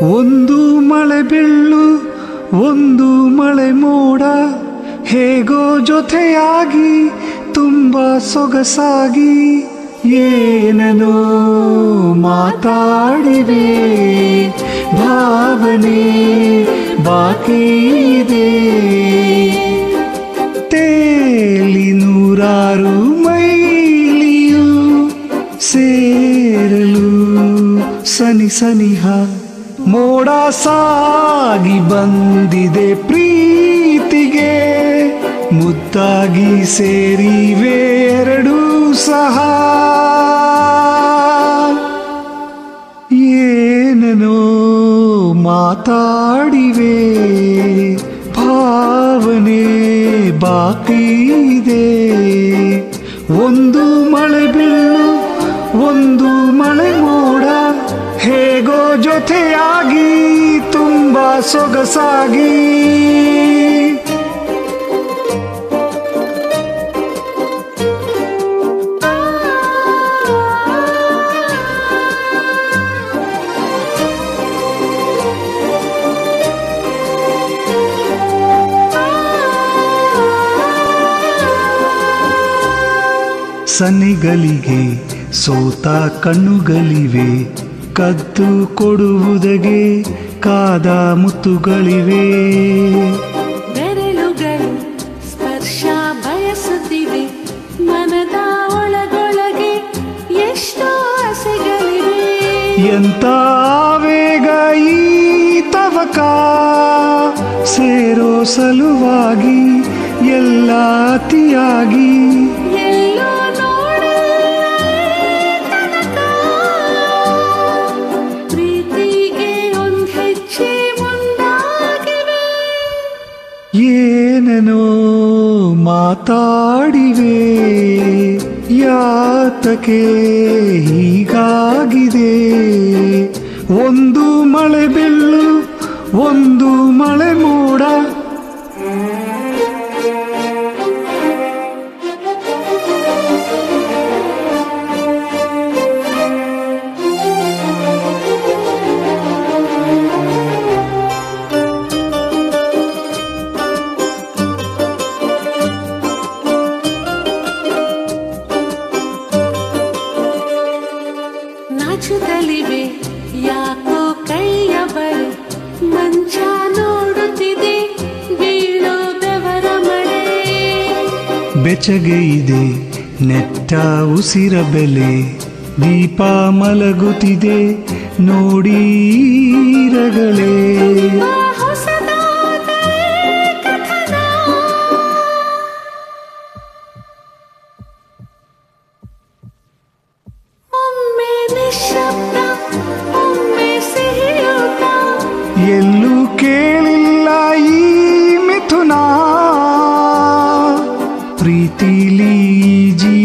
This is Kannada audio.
ಒಂದು ಮಳೆ ಬೆಳ್ಳು ಒಂದು ಮಳೆ ಮೋಡ ಹೇಗೋ ಜೊತೆಯಾಗಿ ತುಂಬ ಸೊಗಸಾಗಿ ಏನನೋ ಮಾತಾಡಿವೆ ಭಾವನೆ ಬಾಕಿ ಇದೆ ತೇಲಿ ನೂರಾರು ಮೈಲಿಯು ಸೇರಲು ಸನಿ ಸನಿಹ ಮೋಡ ಸಾಗಿ ಬಂದಿದೆ ಪ್ರೀತಿಗೆ ಮುದ್ದಾಗಿ ಸೇರಿವೆ ಎರಡೂ ಸಹ ಏನನೋ ಮಾತಾಡಿವೆ ಭಾವನೆ ಬಾಕಿ ಇದೆ ಒಂದು ಮಳೆ ಬೀಳು ಒಂದು ಮಳೆ ಮೋಡ ಹೇಗೋ ಜೊತೆಯಾಗಿ ತುಂಬ ಸೊಗಸಾಗಿ ಸನ್ನಿಗಳಿಗೆ ಸೋತ ಕಣ್ಣುಗಳಿವೆ ಕದ್ದು ಕೊಡುವುದಗೆ ಕಾದ ಮುತ್ತುಗಳಿವೆ ಬೆರಳುಗಳು ಸ್ಪರ್ಶ ಬಯಸುತ್ತಿವೆ ಮನದ ಒಳಗೊಳಗೆ ಎಷ್ಟೋ ಆಸೆಗಳಿವೆ ಎಂತ ವೇಗ ಈ ತವಕ ಸೇರೋ ಸಲುವಾಗಿ ಎಲ್ಲ ಅತಿಯಾಗಿ ಎಲ್ಲೋ ನೋಡಿಲ್ಲ ಈ ತನಕ. ಪ್ರೀತಿಗೆ ಒಂದ್ ಹೆಜ್ಜೆ ಮುಂದಾಗಿವೆ ಏನನೋ ಮಾತಾಡಿವೆ ಯಾತಕೆ ಹೀಗಾಗಿದೆ ಒಂದು ಮಳೆ ಬೆಳ್ಳು ಒಂದು ಮಳೆ ಮೋಡ ನಾಚುತ್ತಲಿವೆ ಯಾಕೋ ಕೈಯ ಬಳೆ ಮಂಚ ನೋಡುತ್ತಿದೆ ಬೀಳೋ ಬೆವರ ಮಳೆ ಬೆಚ್ಚಗೆ ಇದೆ ನೆಟ್ಟ ಉಸಿರ ಬೆಲೆ ದೀಪ ಮಲಗುತ್ತಿದೆ ನೋಡಿ ರಗಳೇ ಆ ಹೊಸದಾದ ಈ ಕಥನ ಒಮ್ಮೆ ನಿಶ್ಶಬ್ದ ಒಮ್ಮೆ ಸಿಹಿಯೂಟ ಎಲ್ಲೂ ಕೇಳಿಲ್ಲ ಈ ಮಿಥುನ ಪ್ರೀತಿಲಿ ಈ ಜೀ